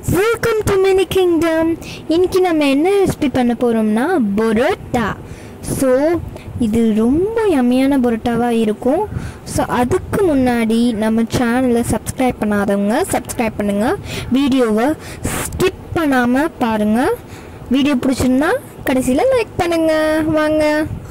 Welcome to mini kingdom இன்னைக்கு நம்ம என்ன ரெசிபி பண்ண போகிறோம்னா பொரோட்டா ஸோ இது ரொம்ப யம்மியான பொரோட்டாவாக இருக்கும் ஸோ அதுக்கு முன்னாடி நம்ம சேனலை சப்ஸ்கிரைப் பண்ணாதவங்க சப்ஸ்கிரைப் பண்ணுங்கள் வீடியோவை ஸ்கிப் பண்ணாமல் பாருங்கள் வீடியோ பிடிச்சிருந்தா கடைசியில் லைக் பண்ணுங்கள் வாங்க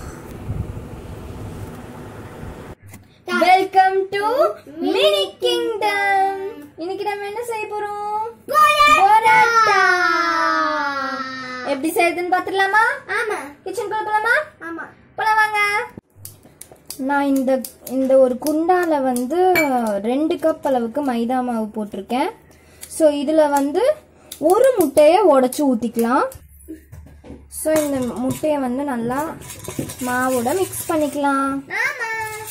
வெல்கம் டு மினி கிங்டம் இன்னைக்கு நம்ம என்ன செய்ய போறோம் பரோட்டா எப்படி செய்யறதுன்னு பாத்துடலாமா ஆமா கிச்சன் போலாமா ஆமா போலாம் வாங்க நான் இந்த இந்த ஒரு குண்டால வந்து ரெண்டு கப் அளவுக்கு மைதா மாவு போட்டிருக்கேன் ஸோ இதில் வந்து ஒரு முட்டையை உடச்சி ஊற்றிக்கலாம் ஸோ இந்த முட்டையை வந்து நல்லா மாவோட மிக்ஸ் பண்ணிக்கலாம் ஆமா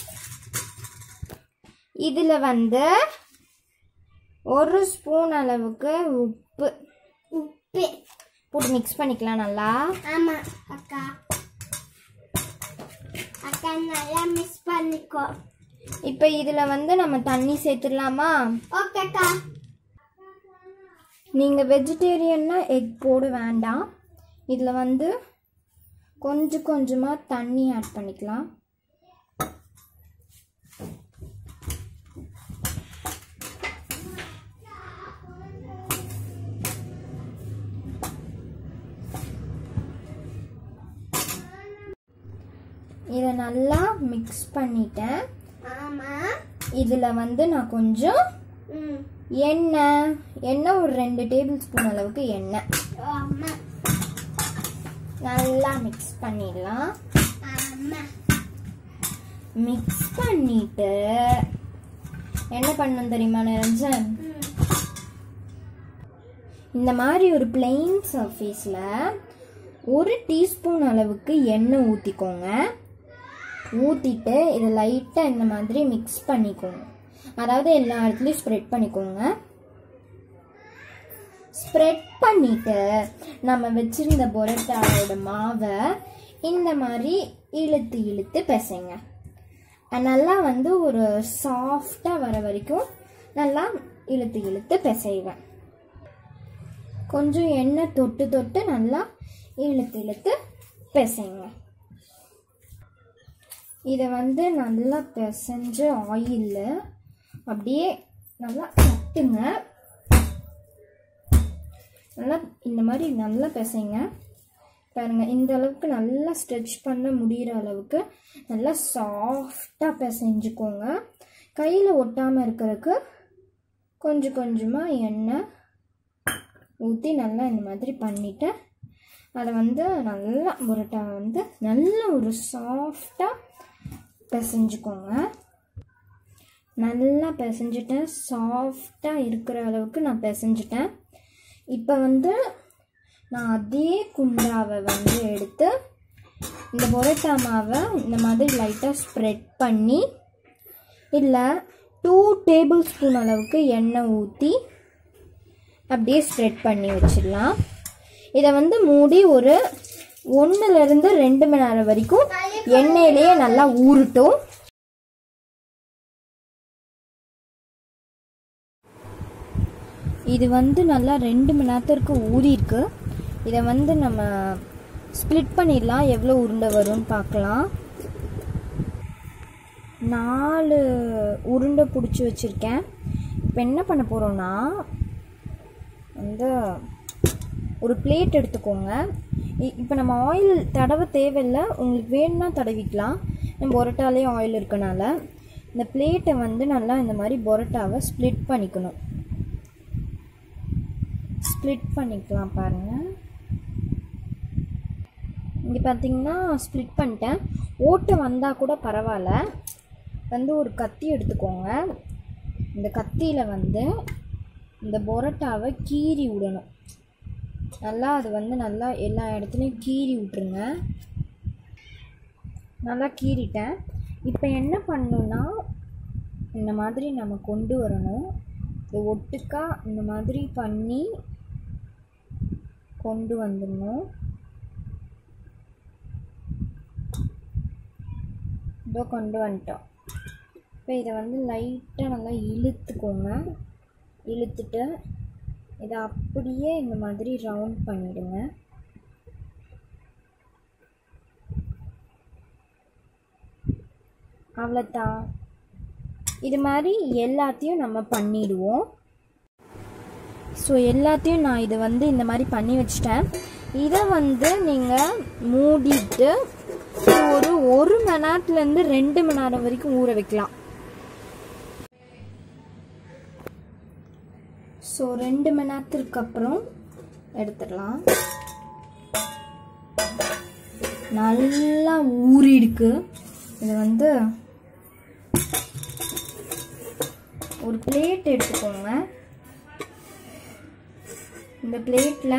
இதில் வந்து ஒரு ஸ்பூன் அளவுக்கு உப்பு உப்பு போட்டு மிக்ஸ் பண்ணிக்கலாம் நல்லா ஆமா அக்கா அக்கா நல்லா மிஸ் பண்ணிக்கோ இப்போ இதில் வந்து நம்ம தண்ணி சேர்த்துடலாமா ஓகே அக்கா நீங்கள் வெஜிடேரியன்னா எக் போட வேண்டாம் இதில் வந்து கொஞ்சம் கொஞ்சமாக தண்ணி ஆட் பண்ணிக்கலாம் இதை நல்லா மிக்ஸ் பண்ணிட்டேன் ஆமா இதில் வந்து நான் கொஞ்சம் ம் எண்ணெய் எண்ணெய் ஒரு ரெண்டு டேபிள் ஸ்பூன் அளவுக்கு எண்ணெய் ஆமா நல்லா மிக்ஸ் பண்ணிடலாம் ஆமா மிக்ஸ் பண்ணிட்டு என்ன பண்ணணும் தெரியுமா நிரஞ்சன் ம் இந்த மாதிரி ஒரு பிளெயின் சர்ஃபேஸில் ஒரு டீஸ்பூன் அளவுக்கு எண்ணெய் ஊற்றிக்கோங்க ஊற்றிட்டு இதை லைட்டாக இந்த மாதிரி மிக்ஸ் பண்ணிக்கோங்க அதாவது எல்லா இடத்துலையும் ஸ்ப்ரெட் பண்ணிக்கோங்க ஸ்ப்ரெட் பண்ணிட்டு நம்ம வச்சிருந்த பொரோட்டாவோட மாவை இந்த மாதிரி இழுத்து இழுத்து பிசைங்க அது நல்லா வந்து ஒரு சாஃப்டாக வர வரைக்கும் நல்லா இழுத்து இழுத்து பிசைவேன் கொஞ்சம் எண்ணெய் தொட்டு தொட்டு நல்லா இழுத்து இழுத்து பிசைங்க இதை வந்து நல்லா பிசைஞ்சு ஆயிலில் அப்படியே நல்லா தட்டுங்க நல்லா இந்த மாதிரி நல்லா பிசைங்க பாருங்க இந்த அளவுக்கு நல்லா ஸ்ட்ரெச் பண்ண முடிகிற அளவுக்கு நல்லா சாஃப்டாக பிசைஞ்சுக்கோங்க கையில் ஒட்டாமல் இருக்கிறதுக்கு கொஞ்சம் கொஞ்சமாக எண்ணெய் ஊற்றி நல்லா இந்த மாதிரி பண்ணிவிட்டு அதை வந்து நல்லா புரோட்டா வந்து நல்ல ஒரு சாஃப்டாக பிசைஞ்சுக்கோங்க நல்லா பிசைஞ்சிட்டேன் சாஃப்டாக இருக்கிற அளவுக்கு நான் பிசைஞ்சிட்டேன் இப்போ வந்து நான் அதே குண்டாவை வந்து எடுத்து இந்த பொரோட்டா மாவை இந்த மாதிரி லைட்டாக ஸ்ப்ரெட் பண்ணி இதில் டூ டேபிள் ஸ்பூன் அளவுக்கு எண்ணெய் ஊற்றி அப்படியே ஸ்ப்ரெட் பண்ணி வச்சிடலாம் இதை வந்து மூடி ஒரு ஒன்றுலேருந்து ரெண்டு மணி நேரம் வரைக்கும் எண்ணெயிலேயே நல்லா ஊறட்டும் இது வந்து நல்லா ரெண்டு மணி நேரத்திற்கு ஊறியிருக்கு இதை வந்து நம்ம ஸ்ப்ளிட் பண்ணிடலாம் எவ்வளோ உருண்டை வரும்னு பார்க்கலாம் நாலு உருண்டை பிடிச்சி வச்சுருக்கேன் இப்போ என்ன பண்ண போகிறோன்னா வந்து ஒரு பிளேட் எடுத்துக்கோங்க இப்போ நம்ம ஆயில் தடவை தேவையில்லை உங்களுக்கு வேணும்னா தடவிக்கலாம் நம்ம பொரோட்டாலே ஆயில் இருக்கனால இந்த பிளேட்டை வந்து நல்லா இந்த மாதிரி பொரோட்டாவை ஸ்ப்ளிட் பண்ணிக்கணும் ஸ்ப்ளிட் பண்ணிக்கலாம் பாருங்கள் இங்கே பார்த்தீங்கன்னா ஸ்ப்ளிட் பண்ணிட்டேன் ஓட்டை வந்தால் கூட பரவாயில்ல வந்து ஒரு கத்தி எடுத்துக்கோங்க இந்த கத்தியில் வந்து இந்த பொரோட்டாவை கீறி விடணும் நல்லா அது வந்து நல்லா எல்லா இடத்துலையும் கீறி விட்ருங்க நல்லா கீறிட்டேன் இப்போ என்ன பண்ணணும்னா இந்த மாதிரி நம்ம கொண்டு வரணும் இது ஒட்டுக்கா இந்த மாதிரி பண்ணி கொண்டு வந்துடணும் இதோ கொண்டு வந்துட்டோம் இப்போ இதை வந்து லைட்டாக நல்லா இழுத்துக்கோங்க இழுத்துட்டு இதை அப்படியே இந்த மாதிரி ரவுண்ட் பண்ணிடுங்க அவ்வளோதான் இது மாதிரி எல்லாத்தையும் நம்ம பண்ணிடுவோம் ஸோ எல்லாத்தையும் நான் இதை வந்து இந்த மாதிரி பண்ணி வச்சிட்டேன் இதை வந்து நீங்கள் மூடிட்டு ஒரு ஒரு மணி நேரத்துலேருந்து ரெண்டு மணி நேரம் வரைக்கும் ஊற வைக்கலாம் ஸோ ரெண்டு மணி நேரத்துக்கு அப்புறம் எடுத்துடலாம் நல்லா ஊறிடுக்கு இது வந்து ஒரு பிளேட் எடுத்துக்கோங்க இந்த பிளேட்டில்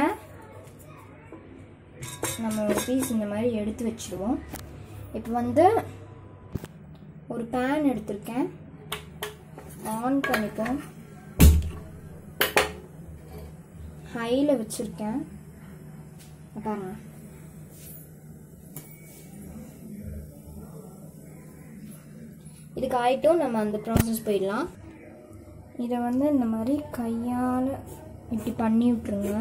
நம்ம ஒரு பீஸ் இந்த மாதிரி எடுத்து வச்சுருவோம் இப்போ வந்து ஒரு பேன் எடுத்திருக்கேன் ஆன் பண்ணிப்போம் ஹையில் வச்சுருக்கேன் பாருங்க இதுக்கு ஆயிட்டும் நம்ம அந்த ப்ராசஸ் போயிடலாம் இதை வந்து இந்த மாதிரி கையால் இப்படி பண்ணி விட்ருங்க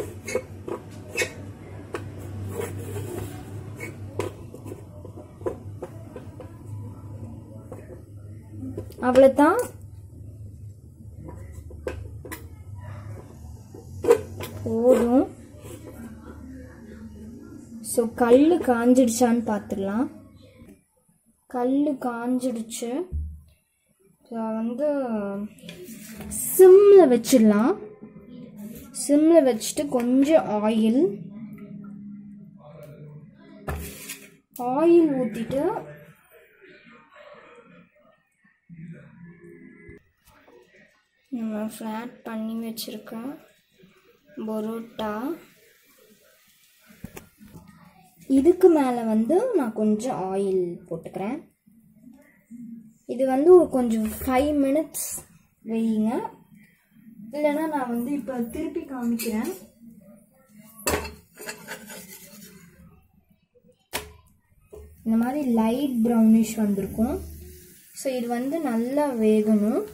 அவ்வளோதான் போதும் ஸோ கல் காஞ்சிடுச்சான்னு பார்த்துடலாம் கல் காஞ்சிடுச்சு ஸோ வந்து சிம்மில் வச்சிடலாம் சிம்மில் வச்சுட்டு கொஞ்சம் ஆயில் ஆயில் ஊற்றிட்டு நம்ம ஃப்ளாட் பண்ணி வச்சுருக்க பரோட்டா இதுக்கு மேலே வந்து நான் கொஞ்சம் ஆயில் போட்டுக்கிறேன் இது வந்து ஒரு கொஞ்சம் ஃபைவ் மினிட்ஸ் வையுங்க இல்லைன்னா நான் வந்து இப்போ திருப்பி காமிக்கிறேன் இந்த மாதிரி லைட் ப்ரௌனிஷ் வந்திருக்கும் ஸோ இது வந்து நல்லா வேகணும்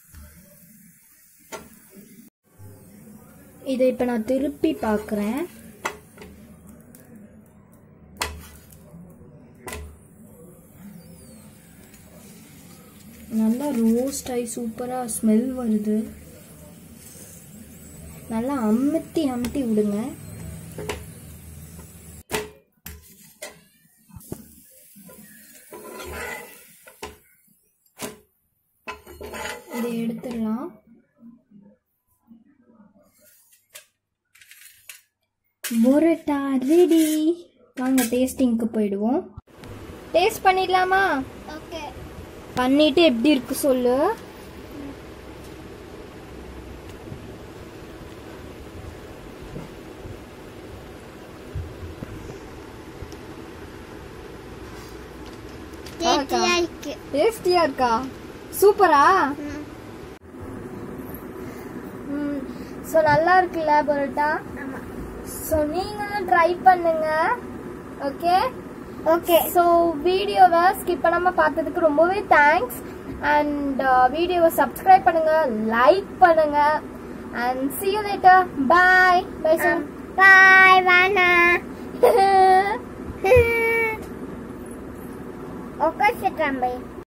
இதை இப்போ நான் திருப்பி பார்க்குறேன் நல்லா ரோஸ்ட் ஆகி சூப்பராக ஸ்மெல் வருது நல்லா அமுத்தி அமுத்தி விடுங்க இதை எடுத்துடலாம் பொரோட்டா ரெடி வாங்க டேஸ்டிங்க்கு போயிடுவோம் டேஸ்ட் பண்ணிடலாமா ஓகே பண்ணிட்டு எப்படி இருக்கு சொல்லு டேஸ்டியா இருக்கு டேஸ்டியா இருக்கா சூப்பரா ம். ஸோ நல்லா இருக்குல்ல பரோட்டா ஆமா ஸோ நீங்களும் ட்ரை பண்ணுங்க ஓகே ஓகே ஸோ வீடியோவை ஸ்கிப் பண்ணாமல் பார்த்ததுக்கு ரொம்பவே தேங்க்ஸ் அண்ட் வீடியோவை சப்ஸ்கிரைப் பண்ணுங்க லைக் பண்ணுங்க and see you later bye bye son bye வானா உட்காந்து